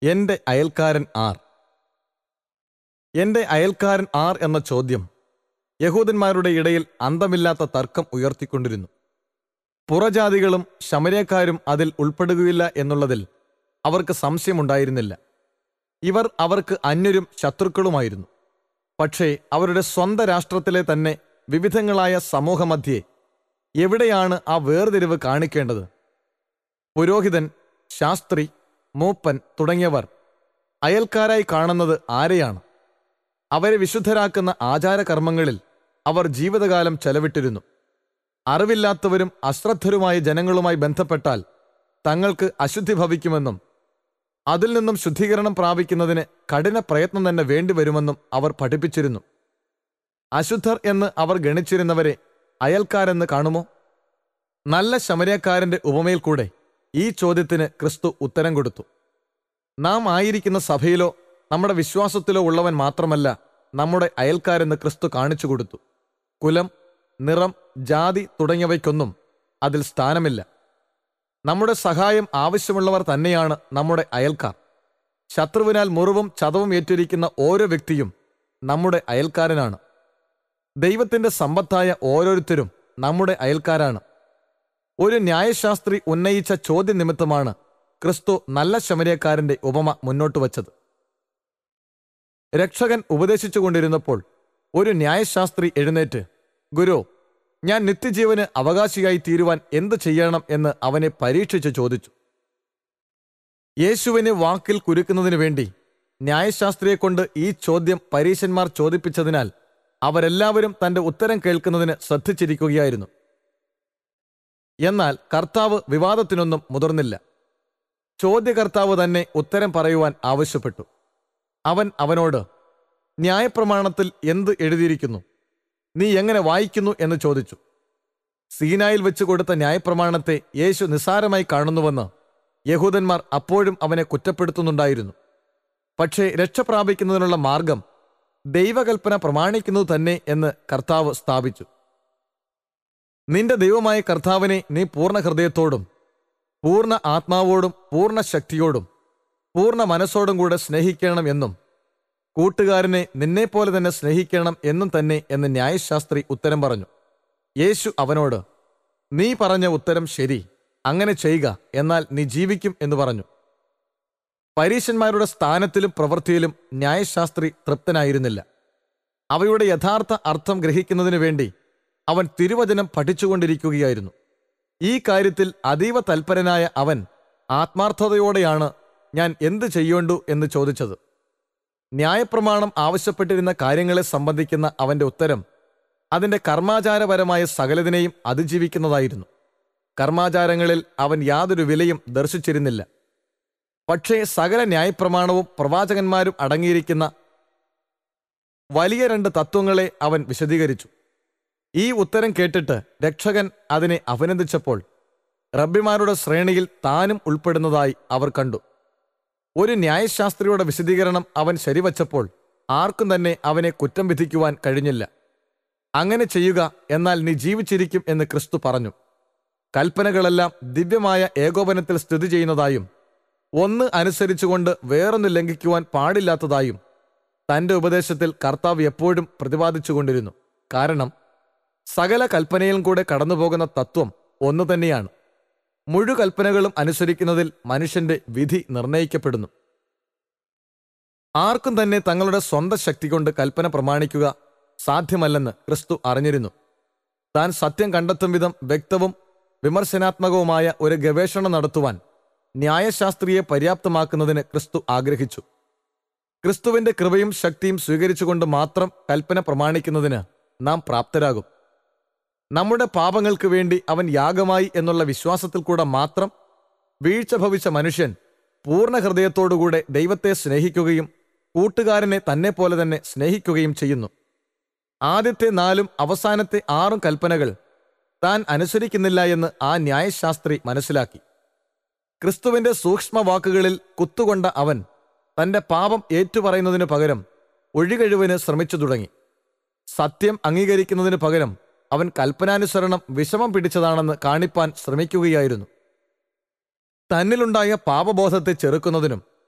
എന്റെ അയൽക്കാരൻ ആർ എന്റെ അയൽക്കാരൻ ആർ എന്ന ചോദ്യം യഹൂദന്മാരുടെ ഇടയിൽ അന്തമില്ലാത്ത തർക്കം ഉയർത്തിക്കൊണ്ടിരുന്നു പുറജാതികളും ശമരക്കാരും അതിൽ ഉൾപ്പെടുകയില്ല എന്നുള്ളതിൽ അവർക്ക് സംശയമുണ്ടായിരുന്നില്ല ഇവർ അവർക്ക് അന്യരും ശത്രുക്കളുമായിരുന്നു പക്ഷേ അവരുടെ സ്വന്തം രാഷ്ട്രത്തിലെ തന്നെ വിവിധങ്ങളായ സമൂഹമധ്യേ എവിടെയാണ് ആ വേർതിരിവ് കാണിക്കേണ്ടത് പുരോഹിതൻ ശാസ്ത്രി മൂപ്പൻ തുടങ്ങിയവർ അയൽക്കാരായി കാണുന്നത് ആരെയാണ് അവരെ വിശുദ്ധരാക്കുന്ന ആചാരകർമ്മങ്ങളിൽ അവർ ജീവിതകാലം ചെലവിട്ടിരുന്നു അറിവില്ലാത്തവരും അശ്രദ്ധരുമായ ജനങ്ങളുമായി ബന്ധപ്പെട്ടാൽ തങ്ങൾക്ക് അശുദ്ധി ഭവിക്കുമെന്നും അതിൽ നിന്നും ശുദ്ധീകരണം പ്രാപിക്കുന്നതിന് കഠിന പ്രയത്നം തന്നെ വേണ്ടിവരുമെന്നും അവർ പഠിപ്പിച്ചിരുന്നു അശുദ്ധർ എന്ന് അവർ ഗണിച്ചിരുന്നവരെ അയൽക്കാരെന്ന് കാണുമോ നല്ല ശമരക്കാരന്റെ ഉപമയിൽ കൂടെ ഈ ചോദ്യത്തിന് ക്രിസ്തു ഉത്തരം കൊടുത്തു നാം ആയിരിക്കുന്ന സഭയിലോ നമ്മുടെ വിശ്വാസത്തിലോ ഉള്ളവൻ മാത്രമല്ല നമ്മുടെ അയൽക്കാരെന്ന് ക്രിസ്തു കാണിച്ചു കൊടുത്തു കുലം നിറം ജാതി തുടങ്ങിയവയ്ക്കൊന്നും അതിൽ സ്ഥാനമില്ല നമ്മുടെ സഹായം ആവശ്യമുള്ളവർ തന്നെയാണ് നമ്മുടെ അയൽക്കാർ ശത്രുവിനാൽ മുറിവും ചതവും ഏറ്റിരിക്കുന്ന ഓരോ വ്യക്തിയും നമ്മുടെ അയൽക്കാരനാണ് ദൈവത്തിന്റെ സമ്പത്തായ ഓരോരുത്തരും നമ്മുടെ അയൽക്കാരാണ് ഒരു ന്യായശാസ്ത്രി ഉന്നയിച്ച ചോദ്യ നിമിത്തമാണ് ക്രിസ്തു നല്ല ശമരക്കാരന്റെ ഉപമ മുന്നോട്ട് വച്ചത് രക്ഷകൻ ഉപദേശിച്ചുകൊണ്ടിരുന്നപ്പോൾ ഒരു ന്യായശാസ്ത്രി എഴുന്നേറ്റ് ഗുരു ഞാൻ നിത്യജീവന് അവകാശിയായി തീരുവാൻ എന്ത് ചെയ്യണം എന്ന് അവനെ പരീക്ഷിച്ച് ചോദിച്ചു യേശുവിനെ വാക്കിൽ കുരുക്കുന്നതിനു വേണ്ടി ന്യായശാസ്ത്രിയെ കൊണ്ട് ഈ ചോദ്യം പരീശന്മാർ ചോദിപ്പിച്ചതിനാൽ അവരെല്ലാവരും തന്റെ ഉത്തരം കേൾക്കുന്നതിന് ശ്രദ്ധിച്ചിരിക്കുകയായിരുന്നു എന്നാൽ കർത്താവ് വിവാദത്തിനൊന്നും മുതിർന്നില്ല ചോദ്യകർത്താവ് തന്നെ ഉത്തരം പറയുവാൻ ആവശ്യപ്പെട്ടു അവൻ അവനോട് ന്യായപ്രമാണത്തിൽ എന്ത് എഴുതിയിരിക്കുന്നു നീ എങ്ങനെ വായിക്കുന്നു എന്ന് ചോദിച്ചു സീനായിൽ വെച്ച് കൊടുത്ത ന്യായപ്രമാണത്തെ യേശു നിസ്സാരമായി കാണുന്നുവെന്ന് യഹൂദന്മാർ അപ്പോഴും അവനെ കുറ്റപ്പെടുത്തുന്നുണ്ടായിരുന്നു പക്ഷേ രക്ഷ പ്രാപിക്കുന്നതിനുള്ള മാർഗം ദൈവകൽപ്പന പ്രമാണിക്കുന്നത് തന്നെ എന്ന് കർത്താവ് സ്ഥാപിച്ചു നിന്റെ ദൈവമായ കർത്താവിനെ നീ പൂർണ്ണ ഹൃദയത്തോടും പൂർണ്ണ ആത്മാവോടും പൂർണ്ണ ശക്തിയോടും പൂർണ്ണ മനസ്സോടും കൂടെ സ്നേഹിക്കണം എന്നും കൂട്ടുകാരനെ നിന്നെപ്പോലെ തന്നെ സ്നേഹിക്കണം എന്നും തന്നെ എന്ന് ന്യായശാസ്ത്രി ഉത്തരം പറഞ്ഞു യേശു അവനോട് നീ പറഞ്ഞ ഉത്തരം ശരി അങ്ങനെ ചെയ്യുക എന്നാൽ നീ ജീവിക്കും എന്ന് പറഞ്ഞു പരീശന്മാരുടെ സ്ഥാനത്തിലും പ്രവൃത്തിയിലും ന്യായശാസ്ത്രി തൃപ്തനായിരുന്നില്ല അവയുടെ യഥാർത്ഥ അർത്ഥം ഗ്രഹിക്കുന്നതിനു വേണ്ടി അവൻ തിരുവചനം പഠിച്ചുകൊണ്ടിരിക്കുകയായിരുന്നു ഈ കാര്യത്തിൽ അതീവ തൽപരനായ അവൻ ആത്മാർത്ഥതയോടെയാണ് ഞാൻ എന്ത് ചെയ്യേണ്ടു എന്ന് ചോദിച്ചത് ന്യായപ്രമാണം ആവശ്യപ്പെട്ടിരുന്ന കാര്യങ്ങളെ സംബന്ധിക്കുന്ന അവന്റെ ഉത്തരം അതിന്റെ കർമാചാരപരമായ സകലതിനെയും അതിജീവിക്കുന്നതായിരുന്നു കർമാചാരങ്ങളിൽ അവൻ യാതൊരു വിലയും ദർശിച്ചിരുന്നില്ല പക്ഷേ സകല ന്യായപ്രമാണവും പ്രവാചകന്മാരും അടങ്ങിയിരിക്കുന്ന വലിയ രണ്ട് തത്വങ്ങളെ അവൻ വിശദീകരിച്ചു ഈ ഉത്തരം കേട്ടിട്ട് രക്ഷകൻ അതിനെ അഭിനന്ദിച്ചപ്പോൾ റബ്ബിമാരുടെ ശ്രേണിയിൽ താനും ഉൾപ്പെടുന്നതായി അവർ കണ്ടു ഒരു ന്യായശാസ്ത്രിയുടെ വിശദീകരണം അവൻ ശരിവച്ചപ്പോൾ ആർക്കും തന്നെ അവനെ കുറ്റം വിധിക്കുവാൻ കഴിഞ്ഞില്ല അങ്ങനെ ചെയ്യുക എന്നാൽ നീ ജീവിച്ചിരിക്കും എന്ന് ക്രിസ്തു പറഞ്ഞു കൽപ്പനകളെല്ലാം ദിവ്യമായ ഏകോപനത്തിൽ സ്ഥിതി ചെയ്യുന്നതായും ഒന്ന് അനുസരിച്ചുകൊണ്ട് വേറൊന്ന് ലംഘിക്കുവാൻ പാടില്ലാത്തതായും തന്റെ ഉപദേശത്തിൽ കർത്താവ് എപ്പോഴും പ്രതിപാദിച്ചുകൊണ്ടിരുന്നു കാരണം സകല കൽപ്പനയിലും കൂടെ കടന്നുപോകുന്ന തത്വം ഒന്നു തന്നെയാണ് മുഴു കൽപ്പനകളും അനുസരിക്കുന്നതിൽ മനുഷ്യന്റെ വിധി നിർണയിക്കപ്പെടുന്നു ആർക്കും തന്നെ തങ്ങളുടെ സ്വന്തം ശക്തി കൊണ്ട് കൽപ്പന പ്രമാണിക്കുക സാധ്യമല്ലെന്ന് ക്രിസ്തു അറിഞ്ഞിരുന്നു താൻ സത്യം കണ്ടെത്തും വിധം വ്യക്തവും വിമർശനാത്മകവുമായ ഒരു ഗവേഷണം നടത്തുവാൻ ന്യായശാസ്ത്രിയെ പര്യാപ്തമാക്കുന്നതിന് ക്രിസ്തു ആഗ്രഹിച്ചു ക്രിസ്തുവിന്റെ കൃപയും ശക്തിയും സ്വീകരിച്ചുകൊണ്ട് മാത്രം കൽപ്പന പ്രമാണിക്കുന്നതിന് നാം പ്രാപ്തരാകും നമ്മുടെ പാപങ്ങൾക്ക് വേണ്ടി അവൻ യാഗമായി എന്നുള്ള വിശ്വാസത്തിൽ കൂടെ മാത്രം വീഴ്ച ഭവിച്ച മനുഷ്യൻ പൂർണ്ണ ഹൃദയത്തോടുകൂടെ ദൈവത്തെ സ്നേഹിക്കുകയും കൂട്ടുകാരനെ തന്നെ പോലെ തന്നെ സ്നേഹിക്കുകയും ചെയ്യുന്നു ആദ്യത്തെ നാലും അവസാനത്തെ ആറും കൽപ്പനകൾ താൻ അനുസരിക്കുന്നില്ല എന്ന് ആ ന്യായശാസ്ത്രി മനസ്സിലാക്കി ക്രിസ്തുവിന്റെ സൂക്ഷ്മ വാക്കുകളിൽ കുത്തുകൊണ്ട അവൻ തന്റെ പാപം ഏറ്റുപറയുന്നതിനു പകരം ഒഴികഴിവിന് ശ്രമിച്ചു തുടങ്ങി സത്യം അംഗീകരിക്കുന്നതിനു പകരം അവൻ കൽപ്പനാനുസരണം വിഷമം പിടിച്ചതാണെന്ന് കാണിപ്പാൻ ശ്രമിക്കുകയായിരുന്നു തന്നിലുണ്ടായ പാപബോധത്തെ ചെറുക്കുന്നതിനും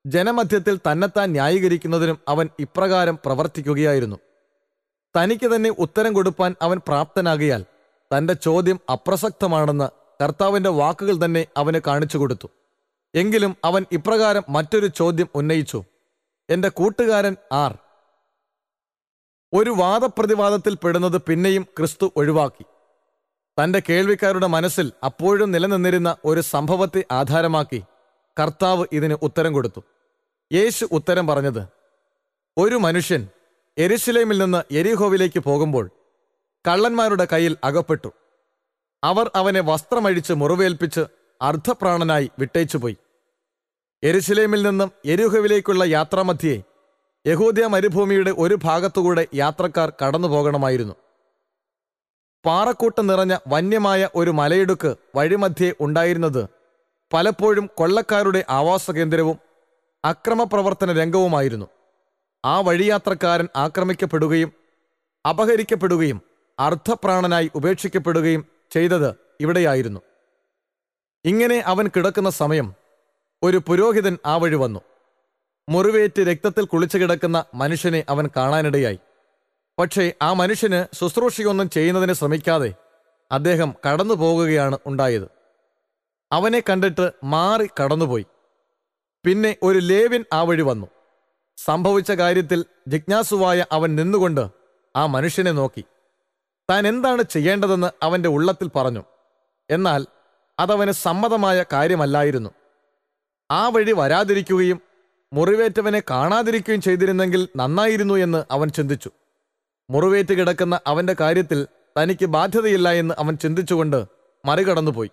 ജനമധ്യത്തിൽ തന്നെത്താൻ ന്യായീകരിക്കുന്നതിനും അവൻ ഇപ്രകാരം പ്രവർത്തിക്കുകയായിരുന്നു തനിക്ക് തന്നെ ഉത്തരം കൊടുപ്പാൻ അവൻ പ്രാപ്തനാകിയാൽ തന്റെ ചോദ്യം അപ്രസക്തമാണെന്ന് കർത്താവിന്റെ വാക്കുകൾ തന്നെ അവന് കാണിച്ചു കൊടുത്തു എങ്കിലും അവൻ ഇപ്രകാരം മറ്റൊരു ചോദ്യം ഉന്നയിച്ചു എന്റെ കൂട്ടുകാരൻ ആർ ഒരു വാദപ്രതിവാദത്തിൽ പെടുന്നത് പിന്നെയും ക്രിസ്തു ഒഴിവാക്കി തന്റെ കേൾവിക്കാരുടെ മനസ്സിൽ അപ്പോഴും നിലനിന്നിരുന്ന ഒരു സംഭവത്തെ ആധാരമാക്കി കർത്താവ് ഇതിന് ഉത്തരം കൊടുത്തു യേശു ഉത്തരം പറഞ്ഞത് ഒരു മനുഷ്യൻ എരുശലേമിൽ നിന്ന് എരിഹോവിലേക്ക് പോകുമ്പോൾ കള്ളന്മാരുടെ കയ്യിൽ അകപ്പെട്ടു അവർ അവനെ വസ്ത്രമഴിച്ച് മുറിവേൽപ്പിച്ച് അർദ്ധപ്രാണനായി വിട്ടേച്ചുപോയി എരുശലേമിൽ നിന്നും എരിഹോവിലേക്കുള്ള യാത്രാമധ്യേ യഹൂദ്യ മരുഭൂമിയുടെ ഒരു ഭാഗത്തുകൂടെ യാത്രക്കാർ കടന്നു പോകണമായിരുന്നു പാറക്കൂട്ടം നിറഞ്ഞ വന്യമായ ഒരു മലയിടുക്ക് വഴിമധ്യേ ഉണ്ടായിരുന്നത് പലപ്പോഴും കൊള്ളക്കാരുടെ ആവാസ കേന്ദ്രവും അക്രമപ്രവർത്തന രംഗവുമായിരുന്നു ആ വഴിയാത്രക്കാരൻ ആക്രമിക്കപ്പെടുകയും അപഹരിക്കപ്പെടുകയും അർദ്ധപ്രാണനായി ഉപേക്ഷിക്കപ്പെടുകയും ചെയ്തത് ഇവിടെയായിരുന്നു ഇങ്ങനെ അവൻ കിടക്കുന്ന സമയം ഒരു പുരോഹിതൻ ആ വഴി വന്നു മുറിവേറ്റ് രക്തത്തിൽ കുളിച്ചു കിടക്കുന്ന മനുഷ്യനെ അവൻ കാണാനിടയായി പക്ഷേ ആ മനുഷ്യന് ശുശ്രൂഷയൊന്നും ചെയ്യുന്നതിന് ശ്രമിക്കാതെ അദ്ദേഹം കടന്നു പോകുകയാണ് ഉണ്ടായത് അവനെ കണ്ടിട്ട് മാറി കടന്നുപോയി പിന്നെ ഒരു ലേവ്യൻ ആ വഴി വന്നു സംഭവിച്ച കാര്യത്തിൽ ജിജ്ഞാസുവായ അവൻ നിന്നുകൊണ്ട് ആ മനുഷ്യനെ നോക്കി താൻ എന്താണ് ചെയ്യേണ്ടതെന്ന് അവന്റെ ഉള്ളത്തിൽ പറഞ്ഞു എന്നാൽ അതവന് സമ്മതമായ കാര്യമല്ലായിരുന്നു ആ വഴി വരാതിരിക്കുകയും മുറിവേറ്റവനെ കാണാതിരിക്കുകയും ചെയ്തിരുന്നെങ്കിൽ നന്നായിരുന്നു എന്ന് അവൻ ചിന്തിച്ചു മുറിവേറ്റ് കിടക്കുന്ന അവന്റെ കാര്യത്തിൽ തനിക്ക് ബാധ്യതയില്ല എന്ന് അവൻ ചിന്തിച്ചുകൊണ്ട് മറികടന്നുപോയി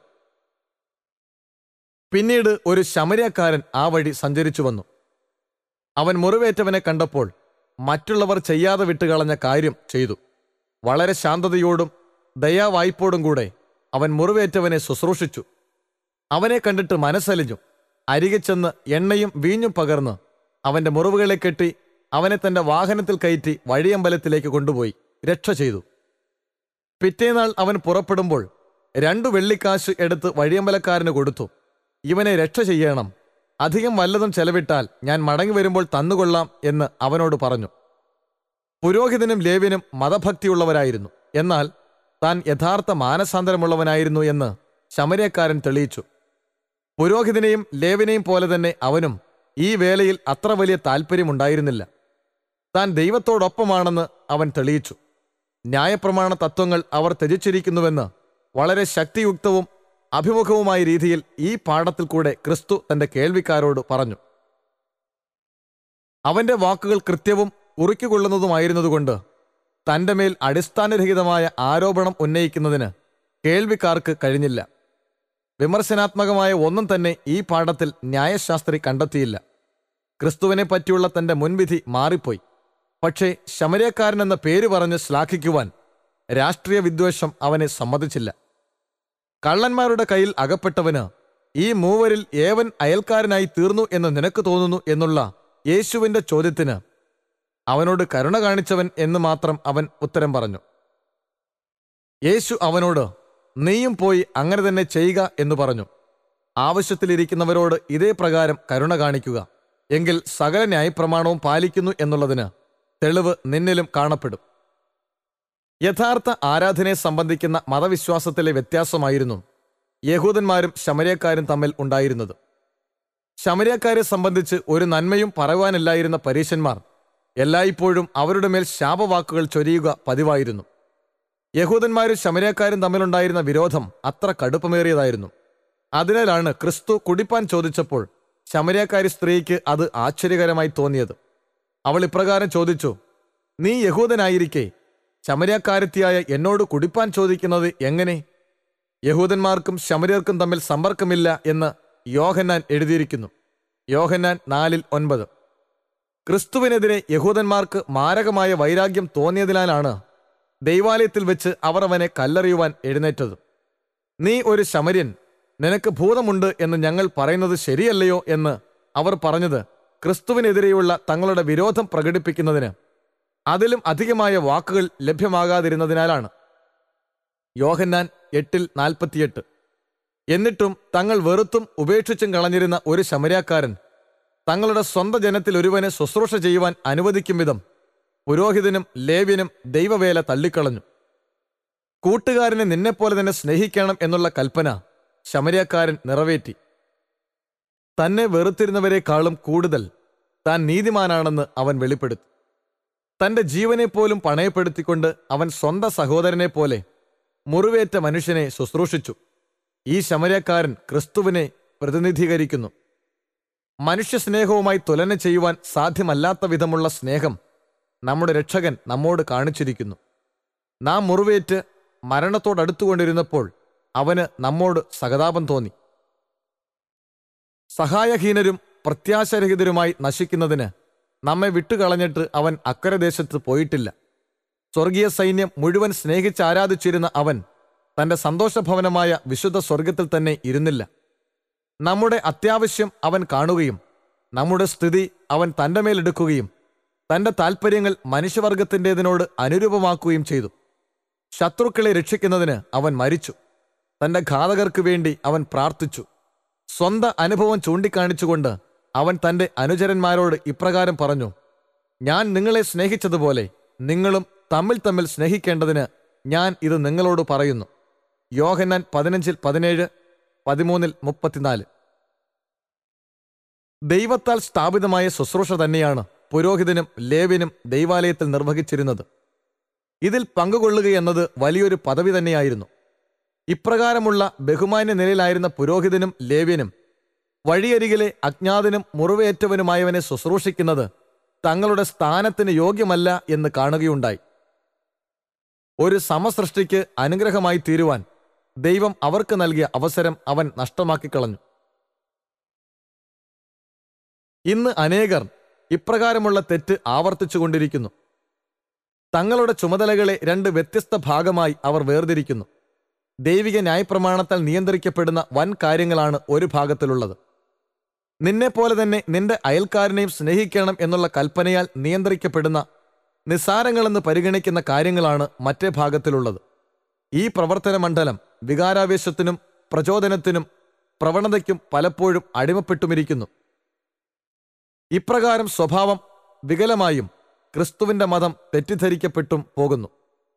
പിന്നീട് ഒരു ശമരക്കാരൻ ആ വഴി സഞ്ചരിച്ചു വന്നു അവൻ മുറിവേറ്റവനെ കണ്ടപ്പോൾ മറ്റുള്ളവർ ചെയ്യാതെ വിട്ടുകളഞ്ഞ കാര്യം ചെയ്തു വളരെ ശാന്തതയോടും ദയാവായ്പോടും കൂടെ അവൻ മുറിവേറ്റവനെ ശുശ്രൂഷിച്ചു അവനെ കണ്ടിട്ട് മനസ്സലിഞ്ഞു അരികെ ചെന്ന് എണ്ണയും വീഞ്ഞും പകർന്ന് അവന്റെ മുറിവുകളെ കെട്ടി അവനെ തന്റെ വാഹനത്തിൽ കയറ്റി വഴിയമ്പലത്തിലേക്ക് കൊണ്ടുപോയി രക്ഷ ചെയ്തു പിറ്റേനാൾ അവൻ പുറപ്പെടുമ്പോൾ രണ്ടു വെള്ളിക്കാശ് എടുത്ത് വഴിയമ്പലക്കാരന് കൊടുത്തു ഇവനെ രക്ഷ ചെയ്യണം അധികം വല്ലതും ചെലവിട്ടാൽ ഞാൻ മടങ്ങി വരുമ്പോൾ തന്നുകൊള്ളാം എന്ന് അവനോട് പറഞ്ഞു പുരോഹിതനും ലേവ്യനും മതഭക്തിയുള്ളവരായിരുന്നു എന്നാൽ താൻ യഥാർത്ഥ മാനസാന്തരമുള്ളവനായിരുന്നു എന്ന് ശമരക്കാരൻ തെളിയിച്ചു പുരോഹിതനെയും ലേവനെയും പോലെ തന്നെ അവനും ഈ വേലയിൽ അത്ര വലിയ താല്പര്യമുണ്ടായിരുന്നില്ല താൻ ദൈവത്തോടൊപ്പമാണെന്ന് അവൻ തെളിയിച്ചു ന്യായപ്രമാണ തത്വങ്ങൾ അവർ ത്യജിച്ചിരിക്കുന്നുവെന്ന് വളരെ ശക്തിയുക്തവും അഭിമുഖവുമായ രീതിയിൽ ഈ പാഠത്തിൽ കൂടെ ക്രിസ്തു തന്റെ കേൾവിക്കാരോട് പറഞ്ഞു അവന്റെ വാക്കുകൾ കൃത്യവും ഉറുക്കിക്കൊള്ളുന്നതുമായിരുന്നതുകൊണ്ട് തന്റെ മേൽ അടിസ്ഥാനരഹിതമായ ആരോപണം ഉന്നയിക്കുന്നതിന് കേൾവിക്കാർക്ക് കഴിഞ്ഞില്ല വിമർശനാത്മകമായ ഒന്നും തന്നെ ഈ പാഠത്തിൽ ന്യായശാസ്ത്രി കണ്ടെത്തിയില്ല ക്രിസ്തുവിനെ പറ്റിയുള്ള തന്റെ മുൻവിധി മാറിപ്പോയി പക്ഷേ ശമരക്കാരനെന്ന പേര് പറഞ്ഞ് ശ്ലാഘിക്കുവാൻ രാഷ്ട്രീയ വിദ്വേഷം അവനെ സമ്മതിച്ചില്ല കള്ളന്മാരുടെ കയ്യിൽ അകപ്പെട്ടവന് ഈ മൂവരിൽ ഏവൻ അയൽക്കാരനായി തീർന്നു എന്ന് നിനക്ക് തോന്നുന്നു എന്നുള്ള യേശുവിന്റെ ചോദ്യത്തിന് അവനോട് കരുണ കാണിച്ചവൻ എന്ന് മാത്രം അവൻ ഉത്തരം പറഞ്ഞു യേശു അവനോട് നീയും പോയി അങ്ങനെ തന്നെ ചെയ്യുക എന്ന് പറഞ്ഞു ആവശ്യത്തിലിരിക്കുന്നവരോട് ഇതേ പ്രകാരം കരുണ കാണിക്കുക എങ്കിൽ സകല ന്യായപ്രമാണവും പാലിക്കുന്നു എന്നുള്ളതിന് തെളിവ് നിന്നിലും കാണപ്പെടും യഥാർത്ഥ ആരാധനയെ സംബന്ധിക്കുന്ന മതവിശ്വാസത്തിലെ വ്യത്യാസമായിരുന്നു യഹൂദന്മാരും ശമരക്കാരും തമ്മിൽ ഉണ്ടായിരുന്നത് ശമരക്കാരെ സംബന്ധിച്ച് ഒരു നന്മയും പറയുവാനില്ലായിരുന്ന പരീശന്മാർ എല്ലായ്പ്പോഴും അവരുടെ മേൽ ശാപവാക്കുകൾ ചൊരിയുക പതിവായിരുന്നു യഹൂദന്മാരും ശമരക്കാരും തമ്മിലുണ്ടായിരുന്ന വിരോധം അത്ര കടുപ്പമേറിയതായിരുന്നു അതിനാലാണ് ക്രിസ്തു കുടിപ്പാൻ ചോദിച്ചപ്പോൾ ശമരക്കാരി സ്ത്രീക്ക് അത് ആശ്ചര്യകരമായി തോന്നിയത് അവൾ ഇപ്രകാരം ചോദിച്ചു നീ യഹൂദനായിരിക്കെ ശമരക്കാരത്തിയായ എന്നോട് കുടിപ്പാൻ ചോദിക്കുന്നത് എങ്ങനെ യഹൂദന്മാർക്കും ശമര്യർക്കും തമ്മിൽ സമ്പർക്കമില്ല എന്ന് യോഹന്നാൻ എഴുതിയിരിക്കുന്നു യോഹന്നാൻ നാലിൽ ഒൻപത് ക്രിസ്തുവിനെതിരെ യഹൂദന്മാർക്ക് മാരകമായ വൈരാഗ്യം തോന്നിയതിനാലാണ് ദൈവാലയത്തിൽ വെച്ച് അവർ അവനെ കല്ലെറിയുവാൻ എഴുന്നേറ്റത് നീ ഒരു ശമര്യൻ നിനക്ക് ഭൂതമുണ്ട് എന്ന് ഞങ്ങൾ പറയുന്നത് ശരിയല്ലയോ എന്ന് അവർ പറഞ്ഞത് ക്രിസ്തുവിനെതിരെയുള്ള തങ്ങളുടെ വിരോധം പ്രകടിപ്പിക്കുന്നതിന് അതിലും അധികമായ വാക്കുകൾ ലഭ്യമാകാതിരുന്നതിനാലാണ് യോഹന്നാൻ എട്ടിൽ നാൽപ്പത്തിയെട്ട് എന്നിട്ടും തങ്ങൾ വെറുത്തും ഉപേക്ഷിച്ചും കളഞ്ഞിരുന്ന ഒരു ശമരാക്കാരൻ തങ്ങളുടെ സ്വന്തം ജനത്തിൽ ഒരുവനെ ശുശ്രൂഷ ചെയ്യുവാൻ അനുവദിക്കും വിധം പുരോഹിതനും ലേവ്യനും ദൈവവേല തള്ളിക്കളഞ്ഞു കൂട്ടുകാരനെ നിന്നെപ്പോലെ തന്നെ സ്നേഹിക്കണം എന്നുള്ള കൽപ്പന ശമരിയക്കാരൻ നിറവേറ്റി തന്നെ വെറുത്തിരുന്നവരെക്കാളും കൂടുതൽ താൻ നീതിമാനാണെന്ന് അവൻ വെളിപ്പെടുത്തി തന്റെ ജീവനെ പോലും പണയപ്പെടുത്തിക്കൊണ്ട് അവൻ സ്വന്തം സഹോദരനെ പോലെ മുറിവേറ്റ മനുഷ്യനെ ശുശ്രൂഷിച്ചു ഈ ശമരക്കാരൻ ക്രിസ്തുവിനെ പ്രതിനിധീകരിക്കുന്നു മനുഷ്യസ്നേഹവുമായി തുലന ചെയ്യുവാൻ സാധ്യമല്ലാത്ത വിധമുള്ള സ്നേഹം നമ്മുടെ രക്ഷകൻ നമ്മോട് കാണിച്ചിരിക്കുന്നു നാം മുറിവേറ്റ് മരണത്തോടടുത്തുകൊണ്ടിരുന്നപ്പോൾ അവന് നമ്മോട് സഹതാപം തോന്നി സഹായഹീനരും പ്രത്യാശരഹിതരുമായി നശിക്കുന്നതിന് നമ്മെ വിട്ടുകളഞ്ഞിട്ട് അവൻ അക്കരെ ദേശത്ത് പോയിട്ടില്ല സ്വർഗീയ സൈന്യം മുഴുവൻ സ്നേഹിച്ച് ആരാധിച്ചിരുന്ന അവൻ തന്റെ സന്തോഷഭവനമായ വിശുദ്ധ സ്വർഗത്തിൽ തന്നെ ഇരുന്നില്ല നമ്മുടെ അത്യാവശ്യം അവൻ കാണുകയും നമ്മുടെ സ്ഥിതി അവൻ തന്റെ മേലെടുക്കുകയും തന്റെ താൽപ്പര്യങ്ങൾ മനുഷ്യവർഗത്തിൻ്റെതിനോട് അനുരൂപമാക്കുകയും ചെയ്തു ശത്രുക്കളെ രക്ഷിക്കുന്നതിന് അവൻ മരിച്ചു തന്റെ ഘാതകർക്ക് വേണ്ടി അവൻ പ്രാർത്ഥിച്ചു സ്വന്തം അനുഭവം ചൂണ്ടിക്കാണിച്ചുകൊണ്ട് അവൻ തന്റെ അനുചരന്മാരോട് ഇപ്രകാരം പറഞ്ഞു ഞാൻ നിങ്ങളെ സ്നേഹിച്ചതുപോലെ നിങ്ങളും തമ്മിൽ തമ്മിൽ സ്നേഹിക്കേണ്ടതിന് ഞാൻ ഇത് നിങ്ങളോട് പറയുന്നു യോഹന്നാൻ പതിനഞ്ചിൽ പതിനേഴ് പതിമൂന്നിൽ മുപ്പത്തിനാല് ദൈവത്താൽ സ്ഥാപിതമായ ശുശ്രൂഷ തന്നെയാണ് പുരോഹിതനും ലേവ്യനും ദൈവാലയത്തിൽ നിർവഹിച്ചിരുന്നത് ഇതിൽ പങ്കുകൊള്ളുകയെന്നത് വലിയൊരു പദവി തന്നെയായിരുന്നു ഇപ്രകാരമുള്ള ബഹുമാന്യ നിലയിലായിരുന്ന പുരോഹിതനും ലേവ്യനും വഴിയരികിലെ അജ്ഞാതനും മുറിവേറ്റവനുമായവനെ ശുശ്രൂഷിക്കുന്നത് തങ്ങളുടെ സ്ഥാനത്തിന് യോഗ്യമല്ല എന്ന് കാണുകയുണ്ടായി ഒരു സമസൃഷ്ടിക്ക് അനുഗ്രഹമായി തീരുവാൻ ദൈവം അവർക്ക് നൽകിയ അവസരം അവൻ നഷ്ടമാക്കിക്കളഞ്ഞു ഇന്ന് അനേകർ ഇപ്രകാരമുള്ള തെറ്റ് ആവർത്തിച്ചുകൊണ്ടിരിക്കുന്നു തങ്ങളുടെ ചുമതലകളെ രണ്ട് വ്യത്യസ്ത ഭാഗമായി അവർ വേർതിരിക്കുന്നു ദൈവിക ന്യായപ്രമാണത്താൽ നിയന്ത്രിക്കപ്പെടുന്ന വൻ കാര്യങ്ങളാണ് ഒരു ഭാഗത്തിലുള്ളത് നിന്നെപ്പോലെ തന്നെ നിന്റെ അയൽക്കാരനെയും സ്നേഹിക്കണം എന്നുള്ള കൽപ്പനയാൽ നിയന്ത്രിക്കപ്പെടുന്ന നിസ്സാരങ്ങളെന്ന് പരിഗണിക്കുന്ന കാര്യങ്ങളാണ് മറ്റേ ഭാഗത്തിലുള്ളത് ഈ പ്രവർത്തന മണ്ഡലം വികാരാവേശത്തിനും പ്രചോദനത്തിനും പ്രവണതയ്ക്കും പലപ്പോഴും അടിമപ്പെട്ടുമിരിക്കുന്നു ഇപ്രകാരം സ്വഭാവം വികലമായും ക്രിസ്തുവിന്റെ മതം തെറ്റിദ്ധരിക്കപ്പെട്ടും പോകുന്നു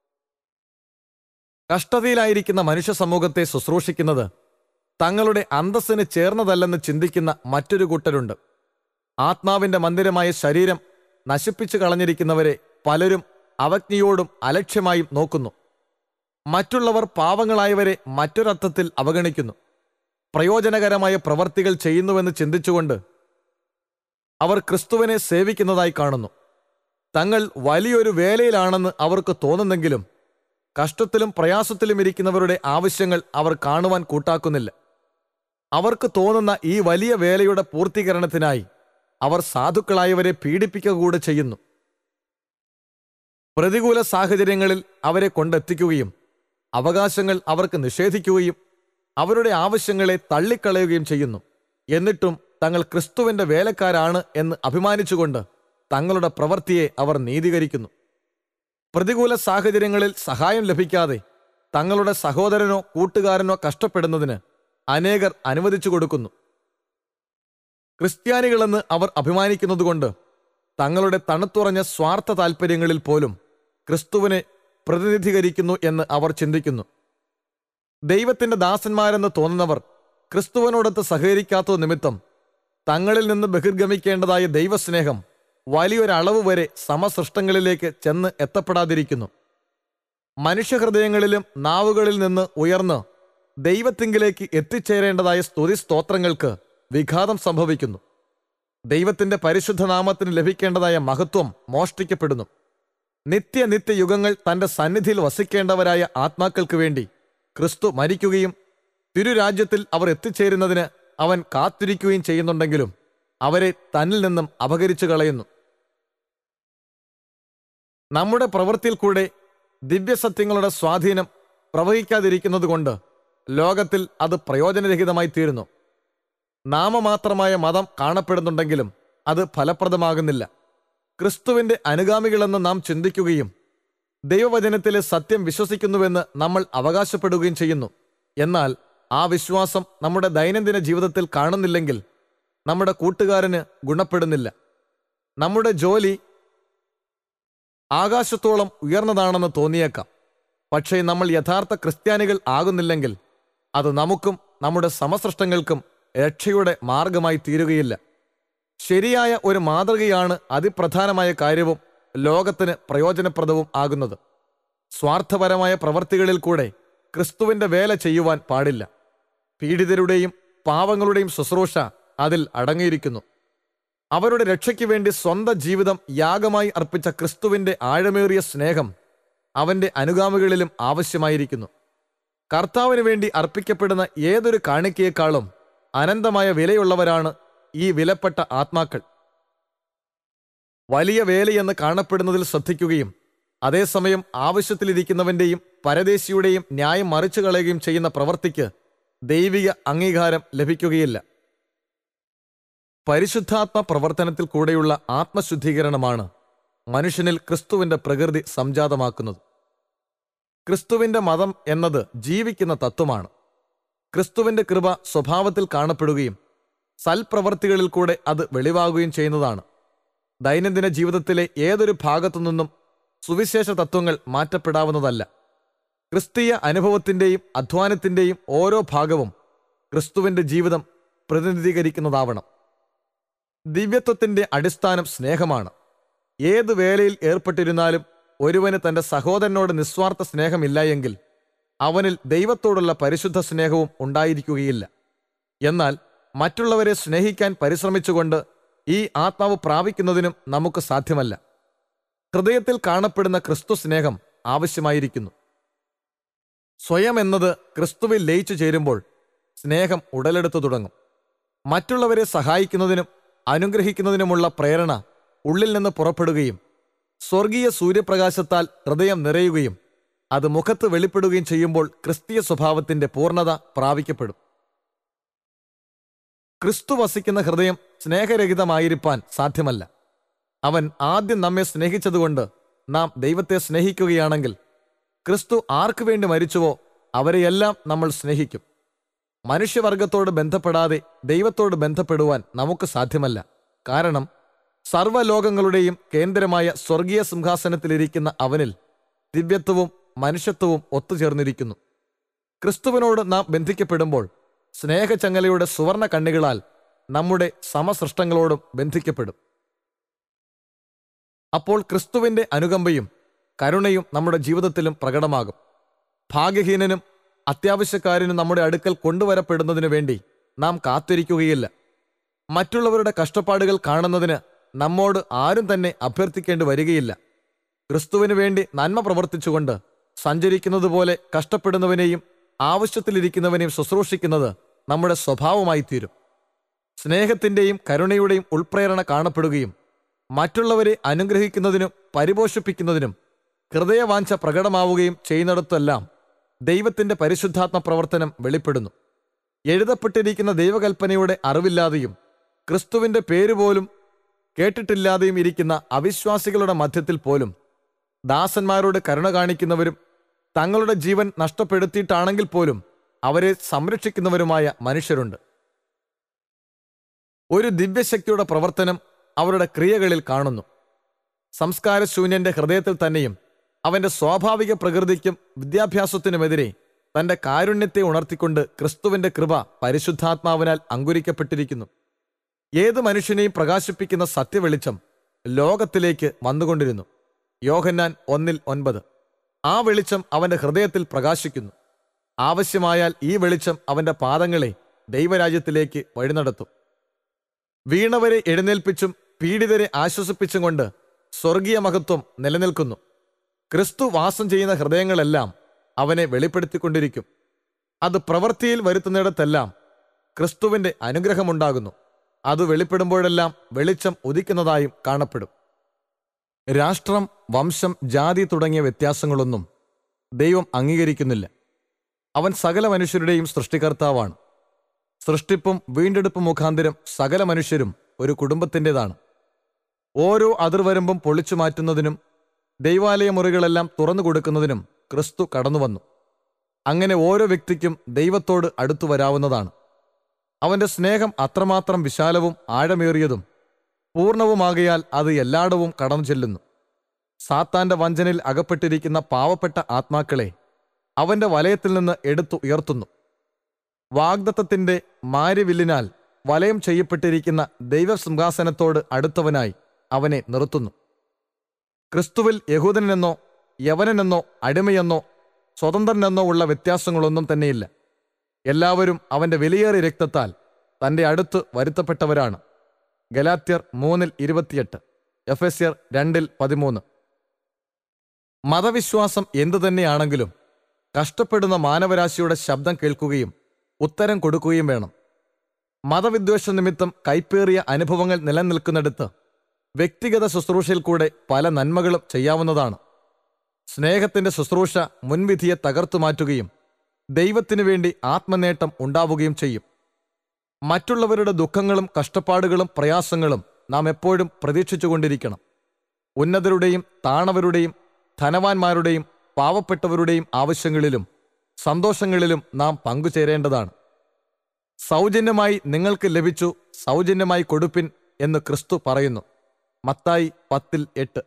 കഷ്ടതയിലായിരിക്കുന്ന മനുഷ്യ സമൂഹത്തെ ശുശ്രൂഷിക്കുന്നത് തങ്ങളുടെ അന്തസ്സിന് ചേർന്നതല്ലെന്ന് ചിന്തിക്കുന്ന മറ്റൊരു കൂട്ടരുണ്ട് ആത്മാവിന്റെ മന്ദിരമായ ശരീരം നശിപ്പിച്ചു കളഞ്ഞിരിക്കുന്നവരെ പലരും അവജ്ഞയോടും അലക്ഷ്യമായും നോക്കുന്നു മറ്റുള്ളവർ പാവങ്ങളായവരെ മറ്റൊരർത്ഥത്തിൽ അവഗണിക്കുന്നു പ്രയോജനകരമായ പ്രവർത്തികൾ ചെയ്യുന്നുവെന്ന് ചിന്തിച്ചുകൊണ്ട് അവർ ക്രിസ്തുവിനെ സേവിക്കുന്നതായി കാണുന്നു തങ്ങൾ വലിയൊരു വേലയിലാണെന്ന് അവർക്ക് തോന്നുന്നെങ്കിലും കഷ്ടത്തിലും പ്രയാസത്തിലും ഇരിക്കുന്നവരുടെ ആവശ്യങ്ങൾ അവർ കാണുവാൻ കൂട്ടാക്കുന്നില്ല അവർക്ക് തോന്നുന്ന ഈ വലിയ വേലയുടെ പൂർത്തീകരണത്തിനായി അവർ സാധുക്കളായവരെ പീഡിപ്പിക്കുക കൂടെ ചെയ്യുന്നു പ്രതികൂല സാഹചര്യങ്ങളിൽ അവരെ കൊണ്ടെത്തിക്കുകയും അവകാശങ്ങൾ അവർക്ക് നിഷേധിക്കുകയും അവരുടെ ആവശ്യങ്ങളെ തള്ളിക്കളയുകയും ചെയ്യുന്നു എന്നിട്ടും തങ്ങൾ ക്രിസ്തുവിന്റെ വേലക്കാരാണ് എന്ന് അഭിമാനിച്ചുകൊണ്ട് തങ്ങളുടെ പ്രവൃത്തിയെ അവർ നീതീകരിക്കുന്നു പ്രതികൂല സാഹചര്യങ്ങളിൽ സഹായം ലഭിക്കാതെ തങ്ങളുടെ സഹോദരനോ കൂട്ടുകാരനോ കഷ്ടപ്പെടുന്നതിന് അനേകർ അനുവദിച്ചു കൊടുക്കുന്നു ക്രിസ്ത്യാനികളെന്ന് അവർ അഭിമാനിക്കുന്നതുകൊണ്ട് തങ്ങളുടെ തണുത്തുറഞ്ഞ സ്വാർത്ഥ താൽപ്പര്യങ്ങളിൽ പോലും ക്രിസ്തുവിനെ പ്രതിനിധീകരിക്കുന്നു എന്ന് അവർ ചിന്തിക്കുന്നു ദൈവത്തിന്റെ ദാസന്മാരെന്ന് തോന്നുന്നവർ ക്രിസ്തുവിനോടൊത്ത് സഹകരിക്കാത്തത് നിമിത്തം തങ്ങളിൽ നിന്ന് ബഹിർഗമിക്കേണ്ടതായ ദൈവസ്നേഹം വലിയൊരളവ് വരെ സമസൃഷ്ടങ്ങളിലേക്ക് ചെന്ന് എത്തപ്പെടാതിരിക്കുന്നു മനുഷ്യഹൃദയങ്ങളിലും നാവുകളിൽ നിന്ന് ഉയർന്ന് ദൈവത്തിങ്കിലേക്ക് എത്തിച്ചേരേണ്ടതായ സ്തുതി സ്തോത്രങ്ങൾക്ക് വിഘാതം സംഭവിക്കുന്നു ദൈവത്തിന്റെ പരിശുദ്ധ നാമത്തിന് ലഭിക്കേണ്ടതായ മഹത്വം മോഷ്ടിക്കപ്പെടുന്നു നിത്യ നിത്യ യുഗങ്ങൾ തന്റെ സന്നിധിയിൽ വസിക്കേണ്ടവരായ ആത്മാക്കൾക്ക് വേണ്ടി ക്രിസ്തു മരിക്കുകയും തിരുരാജ്യത്തിൽ അവർ എത്തിച്ചേരുന്നതിന് അവൻ കാത്തിരിക്കുകയും ചെയ്യുന്നുണ്ടെങ്കിലും അവരെ തന്നിൽ നിന്നും അപകരിച്ചു കളയുന്നു നമ്മുടെ പ്രവൃത്തിയിൽ കൂടെ ദിവ്യസത്യങ്ങളുടെ സ്വാധീനം പ്രവഹിക്കാതിരിക്കുന്നതുകൊണ്ട് ലോകത്തിൽ അത് പ്രയോജനരഹിതമായി തീരുന്നു നാമമാത്രമായ മതം കാണപ്പെടുന്നുണ്ടെങ്കിലും അത് ഫലപ്രദമാകുന്നില്ല ക്രിസ്തുവിന്റെ അനുഗാമികളെന്ന് നാം ചിന്തിക്കുകയും ദൈവവചനത്തിലെ സത്യം വിശ്വസിക്കുന്നുവെന്ന് നമ്മൾ അവകാശപ്പെടുകയും ചെയ്യുന്നു എന്നാൽ ആ വിശ്വാസം നമ്മുടെ ദൈനംദിന ജീവിതത്തിൽ കാണുന്നില്ലെങ്കിൽ നമ്മുടെ കൂട്ടുകാരന് ഗുണപ്പെടുന്നില്ല നമ്മുടെ ജോലി ആകാശത്തോളം ഉയർന്നതാണെന്ന് തോന്നിയേക്കാം പക്ഷേ നമ്മൾ യഥാർത്ഥ ക്രിസ്ത്യാനികൾ ആകുന്നില്ലെങ്കിൽ അത് നമുക്കും നമ്മുടെ സമസൃഷ്ടങ്ങൾക്കും രക്ഷയുടെ മാർഗമായി തീരുകയില്ല ശരിയായ ഒരു മാതൃകയാണ് അതിപ്രധാനമായ കാര്യവും ലോകത്തിന് പ്രയോജനപ്രദവും ആകുന്നത് സ്വാർത്ഥപരമായ പ്രവർത്തികളിൽ കൂടെ ക്രിസ്തുവിന്റെ വേല ചെയ്യുവാൻ പാടില്ല പീഡിതരുടെയും പാവങ്ങളുടെയും ശുശ്രൂഷ അതിൽ അടങ്ങിയിരിക്കുന്നു അവരുടെ രക്ഷയ്ക്ക് വേണ്ടി സ്വന്തം ജീവിതം യാഗമായി അർപ്പിച്ച ക്രിസ്തുവിന്റെ ആഴമേറിയ സ്നേഹം അവന്റെ അനുഗാമികളിലും ആവശ്യമായിരിക്കുന്നു കർത്താവിന് വേണ്ടി അർപ്പിക്കപ്പെടുന്ന ഏതൊരു കാണിക്കയേക്കാളും അനന്തമായ വിലയുള്ളവരാണ് ഈ വിലപ്പെട്ട ആത്മാക്കൾ വലിയ വേലയെന്ന് കാണപ്പെടുന്നതിൽ ശ്രദ്ധിക്കുകയും അതേസമയം ആവശ്യത്തിലിരിക്കുന്നവന്റെയും പരദേശിയുടെയും ന്യായം മറിച്ചു കളയുകയും ചെയ്യുന്ന പ്രവൃത്തിക്ക് ദൈവിക അംഗീകാരം ലഭിക്കുകയില്ല പരിശുദ്ധാത്മ പ്രവർത്തനത്തിൽ കൂടെയുള്ള ആത്മശുദ്ധീകരണമാണ് മനുഷ്യനിൽ ക്രിസ്തുവിന്റെ പ്രകൃതി സംജാതമാക്കുന്നത് ക്രിസ്തുവിന്റെ മതം എന്നത് ജീവിക്കുന്ന തത്വമാണ് ക്രിസ്തുവിന്റെ കൃപ സ്വഭാവത്തിൽ കാണപ്പെടുകയും സൽപ്രവർത്തികളിൽ കൂടെ അത് വെളിവാകുകയും ചെയ്യുന്നതാണ് ദൈനംദിന ജീവിതത്തിലെ ഏതൊരു ഭാഗത്തു നിന്നും സുവിശേഷ തത്വങ്ങൾ മാറ്റപ്പെടാവുന്നതല്ല ക്രിസ്തീയ അനുഭവത്തിന്റെയും അധ്വാനത്തിന്റെയും ഓരോ ഭാഗവും ക്രിസ്തുവിന്റെ ജീവിതം പ്രതിനിധീകരിക്കുന്നതാവണം ദിവ്യത്വത്തിന്റെ അടിസ്ഥാനം സ്നേഹമാണ് ഏത് വേലയിൽ ഏർപ്പെട്ടിരുന്നാലും ഒരുവന് തന്റെ സഹോദരനോട് നിസ്വാർത്ഥ സ്നേഹമില്ല എങ്കിൽ അവനിൽ ദൈവത്തോടുള്ള പരിശുദ്ധ സ്നേഹവും ഉണ്ടായിരിക്കുകയില്ല എന്നാൽ മറ്റുള്ളവരെ സ്നേഹിക്കാൻ പരിശ്രമിച്ചുകൊണ്ട് ഈ ആത്മാവ് പ്രാപിക്കുന്നതിനും നമുക്ക് സാധ്യമല്ല ഹൃദയത്തിൽ കാണപ്പെടുന്ന ക്രിസ്തു സ്നേഹം ആവശ്യമായിരിക്കുന്നു സ്വയം എന്നത് ക്രിസ്തുവിൽ ലയിച്ചു ചേരുമ്പോൾ സ്നേഹം ഉടലെടുത്തു തുടങ്ങും മറ്റുള്ളവരെ സഹായിക്കുന്നതിനും അനുഗ്രഹിക്കുന്നതിനുമുള്ള പ്രേരണ ഉള്ളിൽ നിന്ന് പുറപ്പെടുകയും സ്വർഗീയ സൂര്യപ്രകാശത്താൽ ഹൃദയം നിറയുകയും അത് മുഖത്ത് വെളിപ്പെടുകയും ചെയ്യുമ്പോൾ ക്രിസ്തീയ സ്വഭാവത്തിന്റെ പൂർണ്ണത പ്രാപിക്കപ്പെടും ക്രിസ്തു വസിക്കുന്ന ഹൃദയം സ്നേഹരഹിതമായിരിക്കാൻ സാധ്യമല്ല അവൻ ആദ്യം നമ്മെ സ്നേഹിച്ചതുകൊണ്ട് നാം ദൈവത്തെ സ്നേഹിക്കുകയാണെങ്കിൽ ക്രിസ്തു ആർക്കു വേണ്ടി മരിച്ചുവോ അവരെയെല്ലാം നമ്മൾ സ്നേഹിക്കും മനുഷ്യവർഗത്തോട് ബന്ധപ്പെടാതെ ദൈവത്തോട് ബന്ധപ്പെടുവാൻ നമുക്ക് സാധ്യമല്ല കാരണം സർവ്വലോകങ്ങളുടെയും കേന്ദ്രമായ സ്വർഗീയ സിംഹാസനത്തിലിരിക്കുന്ന അവനിൽ ദിവ്യത്വവും മനുഷ്യത്വവും ഒത്തുചേർന്നിരിക്കുന്നു ക്രിസ്തുവിനോട് നാം ബന്ധിക്കപ്പെടുമ്പോൾ സ്നേഹചങ്ങലയുടെ സുവർണ കണ്ണികളാൽ നമ്മുടെ സമസൃഷ്ടങ്ങളോടും ബന്ധിക്കപ്പെടും അപ്പോൾ ക്രിസ്തുവിന്റെ അനുകമ്പയും കരുണയും നമ്മുടെ ജീവിതത്തിലും പ്രകടമാകും ഭാഗ്യഹീനനും അത്യാവശ്യക്കാരനും നമ്മുടെ അടുക്കൽ കൊണ്ടുവരപ്പെടുന്നതിനു വേണ്ടി നാം കാത്തിരിക്കുകയില്ല മറ്റുള്ളവരുടെ കഷ്ടപ്പാടുകൾ കാണുന്നതിന് നമ്മോട് ആരും തന്നെ അഭ്യർത്ഥിക്കേണ്ടി വരികയില്ല ക്രിസ്തുവിനു വേണ്ടി നന്മ പ്രവർത്തിച്ചുകൊണ്ട് സഞ്ചരിക്കുന്നത് പോലെ കഷ്ടപ്പെടുന്നവനെയും ആവശ്യത്തിലിരിക്കുന്നവനെയും ശുശ്രൂഷിക്കുന്നത് നമ്മുടെ സ്വഭാവമായി തീരും സ്നേഹത്തിന്റെയും കരുണയുടെയും ഉൾപ്രേരണ കാണപ്പെടുകയും മറ്റുള്ളവരെ അനുഗ്രഹിക്കുന്നതിനും പരിപോഷിപ്പിക്കുന്നതിനും ഹൃദയവാഞ്ച പ്രകടമാവുകയും ചെയ്യുന്നിടത്തെല്ലാം ദൈവത്തിന്റെ പരിശുദ്ധാത്മ പ്രവർത്തനം വെളിപ്പെടുന്നു എഴുതപ്പെട്ടിരിക്കുന്ന ദൈവകൽപ്പനയുടെ അറിവില്ലാതെയും ക്രിസ്തുവിന്റെ പേര് പോലും കേട്ടിട്ടില്ലാതെയും ഇരിക്കുന്ന അവിശ്വാസികളുടെ മധ്യത്തിൽ പോലും ദാസന്മാരോട് കരുണ കാണിക്കുന്നവരും തങ്ങളുടെ ജീവൻ നഷ്ടപ്പെടുത്തിയിട്ടാണെങ്കിൽ പോലും അവരെ സംരക്ഷിക്കുന്നവരുമായ മനുഷ്യരുണ്ട് ഒരു ദിവ്യശക്തിയുടെ പ്രവർത്തനം അവരുടെ ക്രിയകളിൽ കാണുന്നു സംസ്കാരശൂന്യന്റെ ഹൃദയത്തിൽ തന്നെയും അവന്റെ സ്വാഭാവിക പ്രകൃതിക്കും വിദ്യാഭ്യാസത്തിനുമെതിരെ തന്റെ കാരുണ്യത്തെ ഉണർത്തിക്കൊണ്ട് ക്രിസ്തുവിന്റെ കൃപ പരിശുദ്ധാത്മാവിനാൽ അങ്കുരിക്കപ്പെട്ടിരിക്കുന്നു ഏത് മനുഷ്യനെയും പ്രകാശിപ്പിക്കുന്ന സത്യവെളിച്ചം ലോകത്തിലേക്ക് വന്നുകൊണ്ടിരുന്നു യോഹന്നാൻ ഒന്നിൽ ഒൻപത് ആ വെളിച്ചം അവന്റെ ഹൃദയത്തിൽ പ്രകാശിക്കുന്നു ആവശ്യമായാൽ ഈ വെളിച്ചം അവന്റെ പാദങ്ങളെ ദൈവരാജ്യത്തിലേക്ക് വഴിനടത്തും വീണവരെ എഴുന്നേൽപ്പിച്ചും പീഡിതരെ ആശ്വസിപ്പിച്ചും കൊണ്ട് സ്വർഗീയ മഹത്വം നിലനിൽക്കുന്നു ക്രിസ്തു വാസം ചെയ്യുന്ന ഹൃദയങ്ങളെല്ലാം അവനെ വെളിപ്പെടുത്തിക്കൊണ്ടിരിക്കും അത് പ്രവൃത്തിയിൽ വരുത്തുന്നിടത്തെല്ലാം ക്രിസ്തുവിന്റെ അനുഗ്രഹമുണ്ടാകുന്നു അത് വെളിപ്പെടുമ്പോഴെല്ലാം വെളിച്ചം ഉദിക്കുന്നതായും കാണപ്പെടും രാഷ്ട്രം വംശം ജാതി തുടങ്ങിയ വ്യത്യാസങ്ങളൊന്നും ദൈവം അംഗീകരിക്കുന്നില്ല അവൻ സകല മനുഷ്യരുടെയും സൃഷ്ടികർത്താവാണ് സൃഷ്ടിപ്പും വീണ്ടെടുപ്പും മുഖാന്തരം സകല മനുഷ്യരും ഒരു കുടുംബത്തിൻ്റെതാണ് ഓരോ അതിർവരമ്പും പൊളിച്ചു മാറ്റുന്നതിനും ദൈവാലയ മുറികളെല്ലാം തുറന്നു കൊടുക്കുന്നതിനും ക്രിസ്തു കടന്നുവന്നു അങ്ങനെ ഓരോ വ്യക്തിക്കും ദൈവത്തോട് അടുത്തു വരാവുന്നതാണ് അവന്റെ സ്നേഹം അത്രമാത്രം വിശാലവും ആഴമേറിയതും പൂർണ്ണവുമാകയാൽ അത് എല്ലായിടവും കടന്നു ചെല്ലുന്നു സാത്താന്റെ വഞ്ചനയിൽ അകപ്പെട്ടിരിക്കുന്ന പാവപ്പെട്ട ആത്മാക്കളെ അവന്റെ വലയത്തിൽ നിന്ന് എടുത്തു ഉയർത്തുന്നു വാഗ്ദത്തത്തിന്റെ മാര്യവില്ലിനാൽ വലയം ചെയ്യപ്പെട്ടിരിക്കുന്ന ദൈവസിംഹാസനത്തോട് അടുത്തവനായി അവനെ നിർത്തുന്നു ക്രിസ്തുവിൽ യഹൂദനെന്നോ യവനനെന്നോ അടിമയെന്നോ സ്വതന്ത്രനെന്നോ ഉള്ള വ്യത്യാസങ്ങളൊന്നും തന്നെയില്ല എല്ലാവരും അവന്റെ വിലയേറിയ രക്തത്താൽ തന്റെ അടുത്ത് വരുത്തപ്പെട്ടവരാണ് ഗലാത്യർ മൂന്നിൽ ഇരുപത്തിയെട്ട് എഫ് എസ് ആർ രണ്ടിൽ പതിമൂന്ന് മതവിശ്വാസം എന്തു തന്നെയാണെങ്കിലും കഷ്ടപ്പെടുന്ന മാനവരാശിയുടെ ശബ്ദം കേൾക്കുകയും ഉത്തരം കൊടുക്കുകയും വേണം മതവിദ്വേഷ നിമിത്തം കൈപ്പേറിയ അനുഭവങ്ങൾ നിലനിൽക്കുന്നിടത്ത് വ്യക്തിഗത ശുശ്രൂഷയിൽ കൂടെ പല നന്മകളും ചെയ്യാവുന്നതാണ് സ്നേഹത്തിന്റെ ശുശ്രൂഷ മുൻവിധിയെ തകർത്തു മാറ്റുകയും ദൈവത്തിനു വേണ്ടി ആത്മനേട്ടം ഉണ്ടാവുകയും ചെയ്യും മറ്റുള്ളവരുടെ ദുഃഖങ്ങളും കഷ്ടപ്പാടുകളും പ്രയാസങ്ങളും നാം എപ്പോഴും പ്രതീക്ഷിച്ചുകൊണ്ടിരിക്കണം ഉന്നതരുടെയും താണവരുടെയും ധനവാന്മാരുടെയും പാവപ്പെട്ടവരുടെയും ആവശ്യങ്ങളിലും സന്തോഷങ്ങളിലും നാം പങ്കുചേരേണ്ടതാണ് സൗജന്യമായി നിങ്ങൾക്ക് ലഭിച്ചു സൗജന്യമായി കൊടുപ്പിൻ എന്ന് ക്രിസ്തു പറയുന്നു മത്തായി പത്തിൽ എട്ട്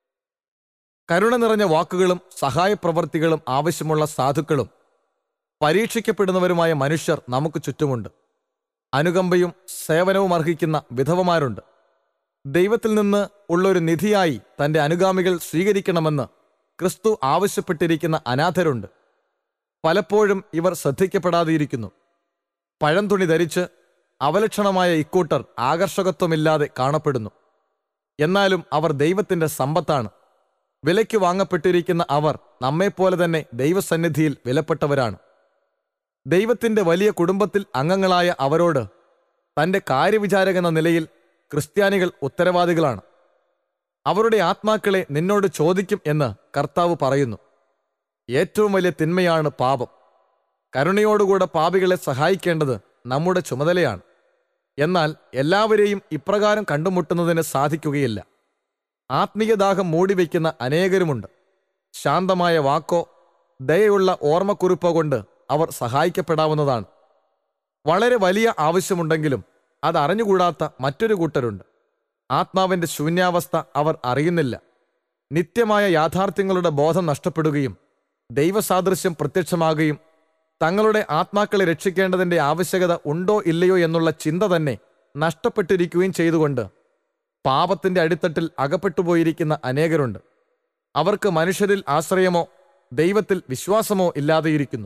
കരുണ നിറഞ്ഞ വാക്കുകളും സഹായപ്രവർത്തികളും ആവശ്യമുള്ള സാധുക്കളും പരീക്ഷിക്കപ്പെടുന്നവരുമായ മനുഷ്യർ നമുക്ക് ചുറ്റുമുണ്ട് അനുകമ്പയും സേവനവും അർഹിക്കുന്ന വിധവമാരുണ്ട് ദൈവത്തിൽ നിന്ന് ഉള്ളൊരു നിധിയായി തന്റെ അനുഗാമികൾ സ്വീകരിക്കണമെന്ന് ക്രിസ്തു ആവശ്യപ്പെട്ടിരിക്കുന്ന അനാഥരുണ്ട് പലപ്പോഴും ഇവർ ശ്രദ്ധിക്കപ്പെടാതെയിരിക്കുന്നു പഴംതുണി ധരിച്ച് അവലക്ഷണമായ ഇക്കൂട്ടർ ആകർഷകത്വമില്ലാതെ കാണപ്പെടുന്നു എന്നാലും അവർ ദൈവത്തിന്റെ സമ്പത്താണ് വിലയ്ക്ക് വാങ്ങപ്പെട്ടിരിക്കുന്ന അവർ നമ്മെപ്പോലെ തന്നെ ദൈവസന്നിധിയിൽ വിലപ്പെട്ടവരാണ് ദൈവത്തിന്റെ വലിയ കുടുംബത്തിൽ അംഗങ്ങളായ അവരോട് തന്റെ കാര്യവിചാരകെന്ന നിലയിൽ ക്രിസ്ത്യാനികൾ ഉത്തരവാദികളാണ് അവരുടെ ആത്മാക്കളെ നിന്നോട് ചോദിക്കും എന്ന് കർത്താവ് പറയുന്നു ഏറ്റവും വലിയ തിന്മയാണ് പാപം കരുണയോടുകൂടെ പാപികളെ സഹായിക്കേണ്ടത് നമ്മുടെ ചുമതലയാണ് എന്നാൽ എല്ലാവരെയും ഇപ്രകാരം കണ്ടുമുട്ടുന്നതിന് സാധിക്കുകയില്ല ആത്മീയദാഹം മൂടിവെക്കുന്ന അനേകരുമുണ്ട് ശാന്തമായ വാക്കോ ദയയുള്ള ഓർമ്മക്കുറിപ്പോ കൊണ്ട് അവർ സഹായിക്കപ്പെടാവുന്നതാണ് വളരെ വലിയ ആവശ്യമുണ്ടെങ്കിലും അത് അറിഞ്ഞുകൂടാത്ത മറ്റൊരു കൂട്ടരുണ്ട് ആത്മാവിന്റെ ശൂന്യാവസ്ഥ അവർ അറിയുന്നില്ല നിത്യമായ യാഥാർത്ഥ്യങ്ങളുടെ ബോധം നഷ്ടപ്പെടുകയും ദൈവസാദൃശ്യം പ്രത്യക്ഷമാകുകയും തങ്ങളുടെ ആത്മാക്കളെ രക്ഷിക്കേണ്ടതിന്റെ ആവശ്യകത ഉണ്ടോ ഇല്ലയോ എന്നുള്ള ചിന്ത തന്നെ നഷ്ടപ്പെട്ടിരിക്കുകയും ചെയ്തുകൊണ്ട് പാപത്തിന്റെ അടിത്തട്ടിൽ അകപ്പെട്ടുപോയിരിക്കുന്ന അനേകരുണ്ട് അവർക്ക് മനുഷ്യരിൽ ആശ്രയമോ ദൈവത്തിൽ വിശ്വാസമോ ഇല്ലാതെയിരിക്കുന്നു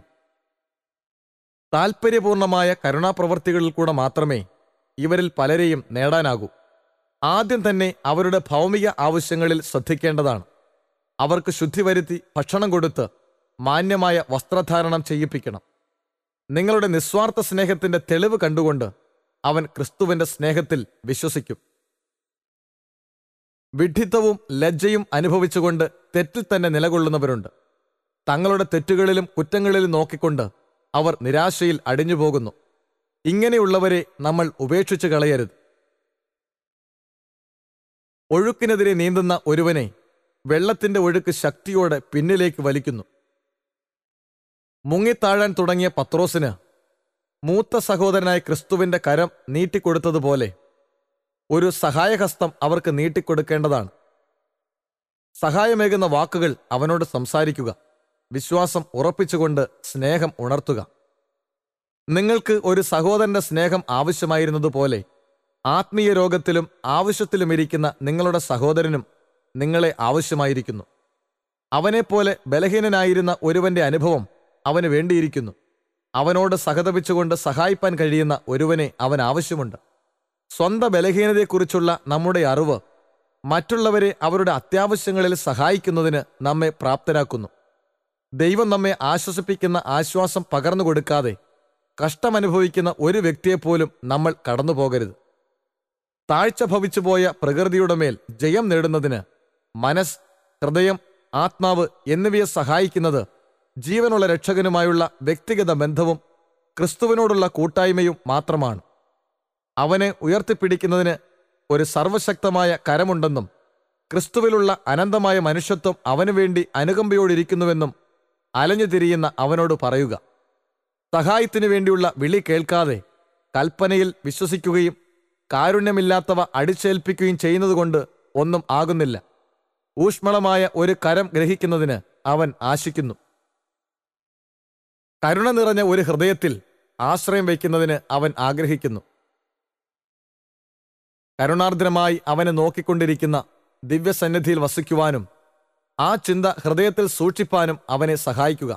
താൽപ്പര്യപൂർണമായ കരുണാപ്രവർത്തികളിൽ കൂടെ മാത്രമേ ഇവരിൽ പലരെയും നേടാനാകൂ ആദ്യം തന്നെ അവരുടെ ഭൗമിക ആവശ്യങ്ങളിൽ ശ്രദ്ധിക്കേണ്ടതാണ് അവർക്ക് ശുദ്ധി വരുത്തി ഭക്ഷണം കൊടുത്ത് മാന്യമായ വസ്ത്രധാരണം ചെയ്യിപ്പിക്കണം നിങ്ങളുടെ നിസ്വാർത്ഥ സ്നേഹത്തിന്റെ തെളിവ് കണ്ടുകൊണ്ട് അവൻ ക്രിസ്തുവിന്റെ സ്നേഹത്തിൽ വിശ്വസിക്കും വിഡ്ഢിത്തവും ലജ്ജയും അനുഭവിച്ചുകൊണ്ട് തെറ്റിൽ തന്നെ നിലകൊള്ളുന്നവരുണ്ട് തങ്ങളുടെ തെറ്റുകളിലും കുറ്റങ്ങളിലും നോക്കിക്കൊണ്ട് അവർ നിരാശയിൽ അടിഞ്ഞുപോകുന്നു ഇങ്ങനെയുള്ളവരെ നമ്മൾ ഉപേക്ഷിച്ചു കളയരുത് ഒഴുക്കിനെതിരെ നീന്തുന്ന ഒരുവനെ വെള്ളത്തിന്റെ ഒഴുക്ക് ശക്തിയോടെ പിന്നിലേക്ക് വലിക്കുന്നു മുങ്ങിത്താഴാൻ തുടങ്ങിയ പത്രോസിന് മൂത്ത സഹോദരനായ ക്രിസ്തുവിന്റെ കരം നീട്ടിക്കൊടുത്തതുപോലെ ഒരു സഹായഹസ്തം അവർക്ക് നീട്ടിക്കൊടുക്കേണ്ടതാണ് സഹായമേകുന്ന വാക്കുകൾ അവനോട് സംസാരിക്കുക വിശ്വാസം ഉറപ്പിച്ചുകൊണ്ട് സ്നേഹം ഉണർത്തുക നിങ്ങൾക്ക് ഒരു സഹോദരന്റെ സ്നേഹം ആവശ്യമായിരുന്നതുപോലെ ആത്മീയ രോഗത്തിലും ആവശ്യത്തിലും ഇരിക്കുന്ന നിങ്ങളുടെ സഹോദരനും നിങ്ങളെ ആവശ്യമായിരിക്കുന്നു അവനെപ്പോലെ ബലഹീനനായിരുന്ന ഒരുവന്റെ അനുഭവം അവന് വേണ്ടിയിരിക്കുന്നു അവനോട് സഹതപിച്ചുകൊണ്ട് സഹായിപ്പാൻ കഴിയുന്ന ഒരുവനെ അവൻ ആവശ്യമുണ്ട് സ്വന്തം ബലഹീനതയെക്കുറിച്ചുള്ള നമ്മുടെ അറിവ് മറ്റുള്ളവരെ അവരുടെ അത്യാവശ്യങ്ങളിൽ സഹായിക്കുന്നതിന് നമ്മെ പ്രാപ്തരാക്കുന്നു ദൈവം നമ്മെ ആശ്വസിപ്പിക്കുന്ന ആശ്വാസം പകർന്നു കൊടുക്കാതെ കഷ്ടമനുഭവിക്കുന്ന ഒരു വ്യക്തിയെപ്പോലും നമ്മൾ കടന്നു പോകരുത് താഴ്ച ഭവിച്ചുപോയ പ്രകൃതിയുടെ മേൽ ജയം നേടുന്നതിന് മനസ് ഹൃദയം ആത്മാവ് എന്നിവയെ സഹായിക്കുന്നത് ജീവനുള്ള രക്ഷകനുമായുള്ള വ്യക്തിഗത ബന്ധവും ക്രിസ്തുവിനോടുള്ള കൂട്ടായ്മയും മാത്രമാണ് അവനെ ഉയർത്തിപ്പിടിക്കുന്നതിന് ഒരു സർവശക്തമായ കരമുണ്ടെന്നും ക്രിസ്തുവിലുള്ള അനന്തമായ മനുഷ്യത്വം അവനു വേണ്ടി അനുകമ്പയോടിരിക്കുന്നുവെന്നും അലഞ്ഞു തിരിയുന്ന അവനോട് പറയുക സഹായത്തിനു വേണ്ടിയുള്ള വിളി കേൾക്കാതെ കൽപ്പനയിൽ വിശ്വസിക്കുകയും കാരുണ്യമില്ലാത്തവ അടിച്ചേൽപ്പിക്കുകയും ചെയ്യുന്നതുകൊണ്ട് ഒന്നും ആകുന്നില്ല ഊഷ്മളമായ ഒരു കരം ഗ്രഹിക്കുന്നതിന് അവൻ ആശിക്കുന്നു കരുണ നിറഞ്ഞ ഒരു ഹൃദയത്തിൽ ആശ്രയം വയ്ക്കുന്നതിന് അവൻ ആഗ്രഹിക്കുന്നു കരുണാർദ്രമായി അവനെ നോക്കിക്കൊണ്ടിരിക്കുന്ന ദിവ്യസന്നിധിയിൽ വസിക്കുവാനും ആ ചിന്ത ഹൃദയത്തിൽ സൂക്ഷിപ്പാനും അവനെ സഹായിക്കുക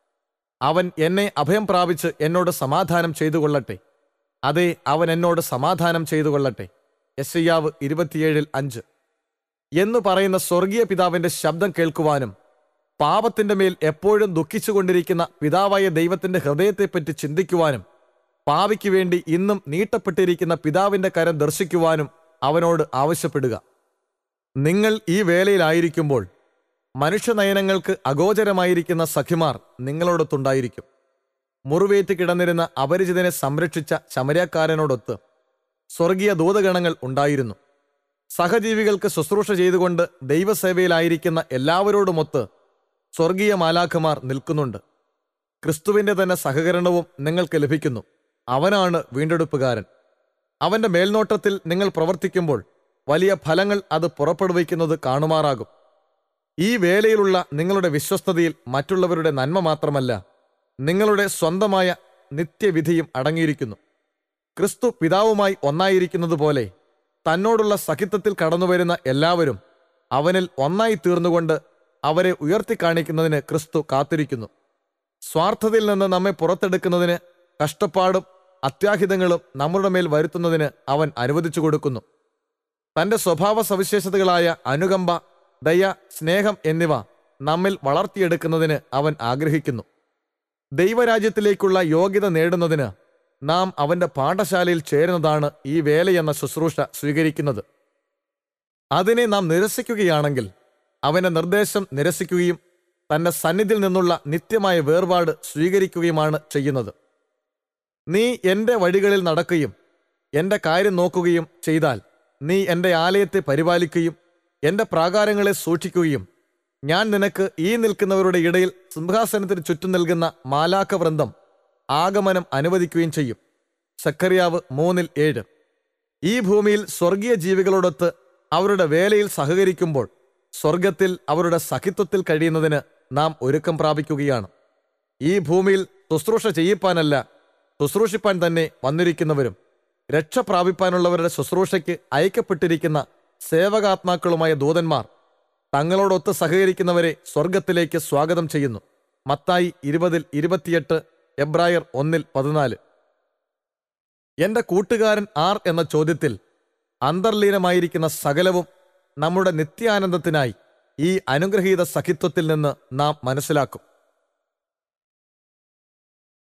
അവൻ എന്നെ അഭയം പ്രാപിച്ച് എന്നോട് സമാധാനം ചെയ്തു കൊള്ളട്ടെ അതെ അവൻ എന്നോട് സമാധാനം ചെയ്തു കൊള്ളട്ടെ യശയ്യാവ് ഇരുപത്തിയേഴിൽ അഞ്ച് എന്ന് പറയുന്ന സ്വർഗീയ പിതാവിന്റെ ശബ്ദം കേൾക്കുവാനും പാപത്തിന്റെ മേൽ എപ്പോഴും ദുഃഖിച്ചുകൊണ്ടിരിക്കുന്ന പിതാവായ ദൈവത്തിന്റെ ഹൃദയത്തെപ്പറ്റി ചിന്തിക്കുവാനും പാവിക്ക് വേണ്ടി ഇന്നും നീട്ടപ്പെട്ടിരിക്കുന്ന പിതാവിന്റെ കരം ദർശിക്കുവാനും അവനോട് ആവശ്യപ്പെടുക നിങ്ങൾ ഈ വേലയിലായിരിക്കുമ്പോൾ മനുഷ്യനയനങ്ങൾക്ക് അഗോചരമായിരിക്കുന്ന സഖിമാർ നിങ്ങളോടൊത്തുണ്ടായിരിക്കും മുറിവേറ്റ് കിടന്നിരുന്ന അപരിചിതനെ സംരക്ഷിച്ച ശമരക്കാരനോടൊത്ത് സ്വർഗീയ ദൂതഗണങ്ങൾ ഉണ്ടായിരുന്നു സഹജീവികൾക്ക് ശുശ്രൂഷ ചെയ്തുകൊണ്ട് ദൈവസേവയിലായിരിക്കുന്ന എല്ലാവരോടുമൊത്ത് സ്വർഗീയ മാലാഖമാർ നിൽക്കുന്നുണ്ട് ക്രിസ്തുവിന്റെ തന്നെ സഹകരണവും നിങ്ങൾക്ക് ലഭിക്കുന്നു അവനാണ് വീണ്ടെടുപ്പുകാരൻ അവന്റെ മേൽനോട്ടത്തിൽ നിങ്ങൾ പ്രവർത്തിക്കുമ്പോൾ വലിയ ഫലങ്ങൾ അത് പുറപ്പെടുവിക്കുന്നത് കാണുമാറാകും ഈ വേലയിലുള്ള നിങ്ങളുടെ വിശ്വസ്തതയിൽ മറ്റുള്ളവരുടെ നന്മ മാത്രമല്ല നിങ്ങളുടെ സ്വന്തമായ നിത്യവിധിയും അടങ്ങിയിരിക്കുന്നു ക്രിസ്തു പിതാവുമായി ഒന്നായിരിക്കുന്നത് പോലെ തന്നോടുള്ള സഖിത്വത്തിൽ കടന്നുവരുന്ന എല്ലാവരും അവനിൽ ഒന്നായി തീർന്നുകൊണ്ട് അവരെ ഉയർത്തിക്കാണിക്കുന്നതിന് ക്രിസ്തു കാത്തിരിക്കുന്നു സ്വാർത്ഥതയിൽ നിന്ന് നമ്മെ പുറത്തെടുക്കുന്നതിന് കഷ്ടപ്പാടും അത്യാഹിതങ്ങളും നമ്മുടെ മേൽ വരുത്തുന്നതിന് അവൻ അനുവദിച്ചു കൊടുക്കുന്നു തന്റെ സ്വഭാവ സവിശേഷതകളായ അനുകമ്പ ദയ സ്നേഹം എന്നിവ നമ്മിൽ വളർത്തിയെടുക്കുന്നതിന് അവൻ ആഗ്രഹിക്കുന്നു ദൈവരാജ്യത്തിലേക്കുള്ള യോഗ്യത നേടുന്നതിന് നാം അവന്റെ പാഠശാലയിൽ ചേരുന്നതാണ് ഈ വേലയെന്ന ശുശ്രൂഷ സ്വീകരിക്കുന്നത് അതിനെ നാം നിരസിക്കുകയാണെങ്കിൽ അവന്റെ നിർദ്ദേശം നിരസിക്കുകയും തന്റെ സന്നിധിയിൽ നിന്നുള്ള നിത്യമായ വേർപാട് സ്വീകരിക്കുകയുമാണ് ചെയ്യുന്നത് നീ എൻ്റെ വഴികളിൽ നടക്കുകയും എൻ്റെ കാര്യം നോക്കുകയും ചെയ്താൽ നീ എൻ്റെ ആലയത്തെ പരിപാലിക്കുകയും എൻ്റെ പ്രാകാരങ്ങളെ സൂക്ഷിക്കുകയും ഞാൻ നിനക്ക് ഈ നിൽക്കുന്നവരുടെ ഇടയിൽ സിംഹാസനത്തിന് ചുറ്റും നൽകുന്ന മാലാക വൃന്ദം ആഗമനം അനുവദിക്കുകയും ചെയ്യും സക്കറിയാവ് മൂന്നിൽ ഏഴ് ഈ ഭൂമിയിൽ സ്വർഗീയ ജീവികളോടൊത്ത് അവരുടെ വേലയിൽ സഹകരിക്കുമ്പോൾ സ്വർഗത്തിൽ അവരുടെ സഖിത്വത്തിൽ കഴിയുന്നതിന് നാം ഒരുക്കം പ്രാപിക്കുകയാണ് ഈ ഭൂമിയിൽ ശുശ്രൂഷ ചെയ്യിപ്പാനല്ല ശുശ്രൂഷിപ്പാൻ തന്നെ വന്നിരിക്കുന്നവരും രക്ഷ പ്രാപിപ്പാനുള്ളവരുടെ ശുശ്രൂഷയ്ക്ക് അയക്കപ്പെട്ടിരിക്കുന്ന സേവകാത്മാക്കളുമായ ദൂതന്മാർ തങ്ങളോടൊത്ത് സഹകരിക്കുന്നവരെ സ്വർഗത്തിലേക്ക് സ്വാഗതം ചെയ്യുന്നു മത്തായി ഇരുപതിൽ ഇരുപത്തിയെട്ട് എബ്രായർ ഒന്നിൽ പതിനാല് എന്റെ കൂട്ടുകാരൻ ആർ എന്ന ചോദ്യത്തിൽ അന്തർലീനമായിരിക്കുന്ന സകലവും നമ്മുടെ നിത്യാനന്ദത്തിനായി ഈ അനുഗ്രഹീത സഖിത്വത്തിൽ നിന്ന് നാം മനസ്സിലാക്കും